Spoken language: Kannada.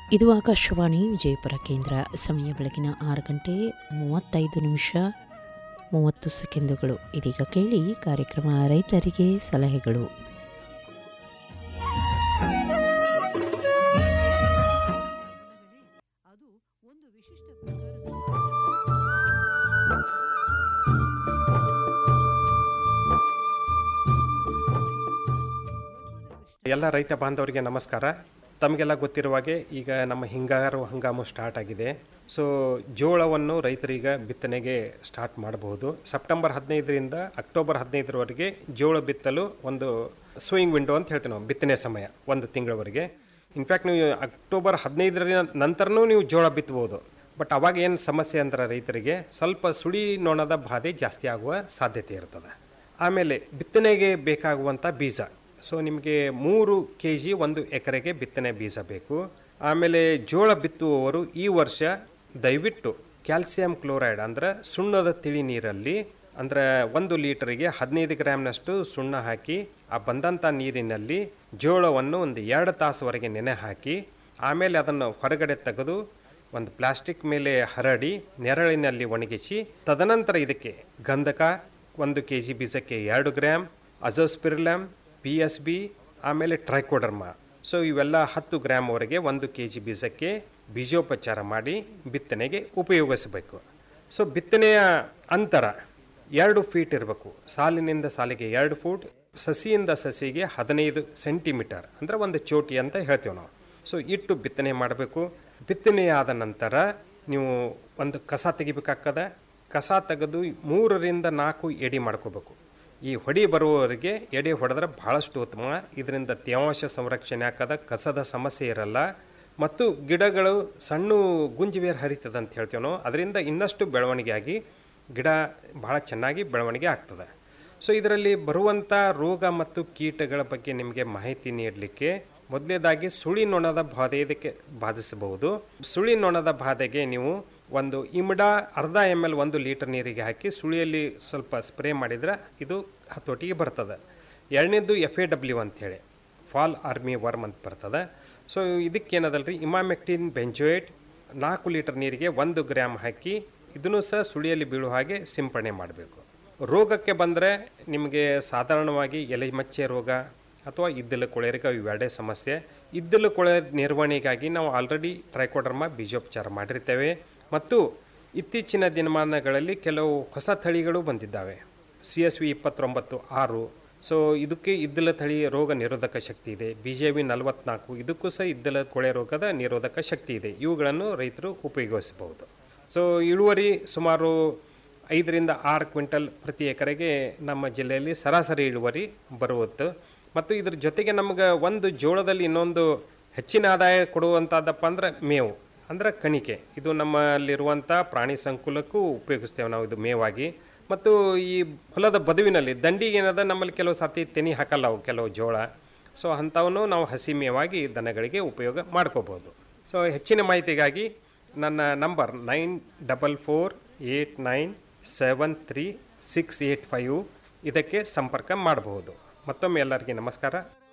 ಇದು ಆಕಾಶವಾಣಿ ವಿಜಯಪುರ ಕೇಂದ್ರ ಸಮಯ ಬೆಳಗಿನ ಆರು ಗಂಟೆ ಮೂವತ್ತೈದು ನಿಮಿಷ ಮೂವತ್ತು ಸೆಕೆಂಡುಗಳು ಇದೀಗ ಕೇಳಿ ಕಾರ್ಯಕ್ರಮ ರೈತರಿಗೆ ಸಲಹೆಗಳು ಎಲ್ಲ ರೈತ ಬಾಂಧವರಿಗೆ ನಮಸ್ಕಾರ ತಮಗೆಲ್ಲ ಗೊತ್ತಿರುವ ಹಾಗೆ ಈಗ ನಮ್ಮ ಹಿಂಗಾರು ಹಂಗಾಮು ಸ್ಟಾರ್ಟ್ ಆಗಿದೆ ಸೊ ಜೋಳವನ್ನು ರೈತರೀಗ ಬಿತ್ತನೆಗೆ ಸ್ಟಾರ್ಟ್ ಮಾಡಬಹುದು ಸೆಪ್ಟೆಂಬರ್ ಹದಿನೈದರಿಂದ ಅಕ್ಟೋಬರ್ ಹದಿನೈದರವರೆಗೆ ಜೋಳ ಬಿತ್ತಲು ಒಂದು ಸೂಯಿಂಗ್ ವಿಂಡೋ ಅಂತ ಹೇಳ್ತೀವಿ ನಾವು ಬಿತ್ತನೆ ಸಮಯ ಒಂದು ತಿಂಗಳವರೆಗೆ ಇನ್ಫ್ಯಾಕ್ಟ್ ನೀವು ಅಕ್ಟೋಬರ್ ಹದಿನೈದರ ನಂತರನೂ ನೀವು ಜೋಳ ಬಿತ್ತಬಹುದು ಬಟ್ ಅವಾಗ ಏನು ಸಮಸ್ಯೆ ಅಂದ್ರೆ ರೈತರಿಗೆ ಸ್ವಲ್ಪ ಸುಳಿ ನೊಣದ ಬಾಧೆ ಜಾಸ್ತಿ ಆಗುವ ಸಾಧ್ಯತೆ ಇರ್ತದೆ ಆಮೇಲೆ ಬಿತ್ತನೆಗೆ ಬೇಕಾಗುವಂಥ ಬೀಜ ಸೊ ನಿಮಗೆ ಮೂರು ಕೆ ಜಿ ಒಂದು ಎಕರೆಗೆ ಬಿತ್ತನೆ ಬೀಜ ಬೇಕು ಆಮೇಲೆ ಜೋಳ ಬಿತ್ತುವವರು ಈ ವರ್ಷ ದಯವಿಟ್ಟು ಕ್ಯಾಲ್ಸಿಯಂ ಕ್ಲೋರೈಡ್ ಅಂದ್ರೆ ಸುಣ್ಣದ ತಿಳಿ ನೀರಲ್ಲಿ ಅಂದ್ರೆ ಒಂದು ಲೀಟರಿಗೆ ಹದಿನೈದು ಗ್ರಾಮ್ನಷ್ಟು ಸುಣ್ಣ ಹಾಕಿ ಆ ಬಂದಂಥ ನೀರಿನಲ್ಲಿ ಜೋಳವನ್ನು ಒಂದು ಎರಡು ತಾಸುವರೆಗೆ ನೆನೆ ಹಾಕಿ ಆಮೇಲೆ ಅದನ್ನು ಹೊರಗಡೆ ತೆಗೆದು ಒಂದು ಪ್ಲಾಸ್ಟಿಕ್ ಮೇಲೆ ಹರಡಿ ನೆರಳಿನಲ್ಲಿ ಒಣಗಿಸಿ ತದನಂತರ ಇದಕ್ಕೆ ಗಂಧಕ ಒಂದು ಕೆ ಜಿ ಬೀಜಕ್ಕೆ ಎರಡು gram azospirillum P S B ಆಮೇಲೆ ಟ್ರೈಕೋಡರ್ಮಾ ಸೊ ಇವೆಲ್ಲ ಹತ್ತು ಗ್ರಾಮ್ವರೆಗೆ ಒಂದು ಕೆ ಜಿ ಬೀಜಕ್ಕೆ ಬೀಜೋಪಚಾರ ಮಾಡಿ ಬಿತ್ತನೆಗೆ ಉಪಯೋಗಿಸಬೇಕು ಸೊ ಬಿತ್ತನೆಯ ಅಂತರ ಎರಡು ಫೀಟ್ ಇರಬೇಕು ಸಾಲಿನಿಂದ ಸಾಲಿಗೆ ಎರಡು ಫೂಟ್ ಸಸಿಯಿಂದ ಸಸಿಗೆ ಹದಿನೈದು ಸೆಂಟಿಮೀಟರ್ ಅಂದರೆ ಒಂದು ಚೋಟಿ ಅಂತ ಹೇಳ್ತೀವಿ ನಾವು ಸೊ ಇಟ್ಟು ಬಿತ್ತನೆ ಮಾಡಬೇಕು ಬಿತ್ತನೆಯಾದ ನಂತರ ನೀವು ಒಂದು ಕಸ ತೆಗಿಬೇಕಾಗ್ತದ ಕಸ ತೆಗೆದು ಮೂರರಿಂದ ನಾಲ್ಕು ಎಡಿ ಮಾಡ್ಕೋಬೇಕು ಈ ಹೊಡಿ ಬರುವವರಿಗೆ ಎಡೆ ಹೊಡೆದ್ರೆ ಬಹಳಷ್ಟು ಉತ್ತಮ ಇದರಿಂದ ತೇವಾಂಶ ಸಂರಕ್ಷಣೆ ಆಗ್ತದ ಕಸದ ಸಮಸ್ಯೆ ಇರಲ್ಲ ಮತ್ತು ಗಿಡಗಳು ಸಣ್ಣ ಗುಂಜುವೇರು ಹರಿತದೆ ಅಂತ ಹೇಳ್ತೀವಿ ನಾವು ಅದರಿಂದ ಇನ್ನಷ್ಟು ಬೆಳವಣಿಗೆ ಆಗಿ ಗಿಡ ಬಹಳ ಚೆನ್ನಾಗಿ ಬೆಳವಣಿಗೆ ಆಗ್ತದೆ ಸೊ ಇದರಲ್ಲಿ ಬರುವಂಥ ರೋಗ ಮತ್ತು ಕೀಟಗಳ ಬಗ್ಗೆ ನಿಮಗೆ ಮಾಹಿತಿ ನೀಡಲಿಕ್ಕೆ ಮೊದಲನೇದಾಗಿ ಸುಳಿ ನೊಣದ ಬಾಧೆ ಇದಕ್ಕೆ ಬಾಧಿಸಬಹುದು ಸುಳಿ ನೊಣದ ಬಾಧೆಗೆ ನೀವು ಒಂದು ಇಮ್ಡಾ ಅರ್ಧ ಎಮ್ ಎಲ್ ಒಂದು ಲೀಟರ್ ನೀರಿಗೆ ಹಾಕಿ ಸುಳಿಯಲ್ಲಿ ಸ್ವಲ್ಪ ಸ್ಪ್ರೇ ಮಾಡಿದ್ರೆ ಇದು ಹತೋಟಿಗೆ ಬರ್ತದೆ ಎರಡನೇದು ಎಫ್ ಎ ಡಬ್ಲ್ಯೂ ಅಂಥೇಳಿ ಫಾಲ್ ಆರ್ಮಿ ವರ್ಮ್ ಅಂತ ಬರ್ತದೆ ಸೊ ಇದಕ್ಕೇನದಲ್ಲ ರೀ ಇಮಾಮೆಕ್ಟಿನ್ ಬೆಂಜೋಯೇಟ್ ನಾಲ್ಕು ಲೀಟರ್ ನೀರಿಗೆ ಒಂದು ಗ್ರಾಮ್ ಹಾಕಿ ಇದನ್ನು ಸಹ ಸುಳಿಯಲ್ಲಿ ಬೀಳುವ ಹಾಗೆ ಸಿಂಪಡಣೆ ಮಾಡಬೇಕು ರೋಗಕ್ಕೆ ಬಂದರೆ ನಿಮಗೆ ಸಾಧಾರಣವಾಗಿ ಎಲೆ ಮಚ್ಚೆ ರೋಗ ಅಥವಾ ಇದ್ದಲು ಕೊಳೆರಿಕ ಇವೆರಡೇ ಸಮಸ್ಯೆ ಇದ್ದಲು ಕೊಳೆ ನಿರ್ವಹಣೆಗಾಗಿ ನಾವು ಆಲ್ರೆಡಿ ಟ್ರೈಕೋಡರ್ಮಾ ಬೀಜೋಪಚಾರ ಮಾಡಿರ್ತೇವೆ ಮತ್ತು ಇತ್ತೀಚಿನ ದಿನಮಾನಗಳಲ್ಲಿ ಕೆಲವು ಹೊಸ ತಳಿಗಳು ಬಂದಿದ್ದಾವೆ ಸಿ ಎಸ್ ವಿ ಇಪ್ಪತ್ತೊಂಬತ್ತು ಆರು ಸೊ ಇದಕ್ಕೆ ಇದ್ದಲ ತಳಿ ರೋಗ ನಿರೋಧಕ ಶಕ್ತಿ ಇದೆ ಬಿ ಜೆ ವಿ ನಲವತ್ನಾಲ್ಕು ಇದಕ್ಕೂ ಸಹ ಇದ್ದಲ ಕೊಳೆ ರೋಗದ ನಿರೋಧಕ ಶಕ್ತಿ ಇದೆ ಇವುಗಳನ್ನು ರೈತರು ಉಪಯೋಗಿಸಬಹುದು ಸೊ ಇಳುವರಿ ಸುಮಾರು ಐದರಿಂದ ಆರು ಕ್ವಿಂಟಲ್ ಪ್ರತಿ ಎಕರೆಗೆ ನಮ್ಮ ಜಿಲ್ಲೆಯಲ್ಲಿ ಸರಾಸರಿ ಇಳುವರಿ ಬರುವುದು ಮತ್ತು ಇದ್ರ ಜೊತೆಗೆ ನಮ್ಗೆ ಒಂದು ಜೋಳದಲ್ಲಿ ಇನ್ನೊಂದು ಹೆಚ್ಚಿನ ಆದಾಯ ಕೊಡುವಂಥದ್ದಪ್ಪ ಅಂದ್ರೆ ಮೇವು ಅಂದ್ರೆ ಕಣಿಕೆ ಇದು ನಮ್ಮಲ್ಲಿರುವಂಥ ಪ್ರಾಣಿ ಸಂಕುಲಕ್ಕೂ ಉಪಯೋಗಿಸ್ತೇವೆ ನಾವು ಇದು ಮೇವಾಗಿ ಮತ್ತು ಈ ಹೊಲದ ಬದುವಿನಲ್ಲಿ ದಂಡಿಗೆ ಏನದ ನಮ್ಮಲ್ಲಿ ಕೆಲವು ಸರ್ತಿ ತೆನಿ ಹಾಕಲ್ಲ ಅವು ಕೆಲವು ಜೋಳ ಸೊ ಅಂಥವನ್ನು ನಾವು ಹಸಿ ಮೇವಾಗಿ ದನಗಳಿಗೆ ಉಪಯೋಗ ಮಾಡ್ಕೋಬೋದು ಸೊ ಹೆಚ್ಚಿನ ಮಾಹಿತಿಗಾಗಿ ನನ್ನ number nine double four eight nine seven three six eight five ಇದಕ್ಕೆ ಸಂಪರ್ಕ ಮಾಡಬಹುದು ಮತ್ತೊಮ್ಮೆ ಎಲ್ಲರಿಗೆ ನಮಸ್ಕಾರ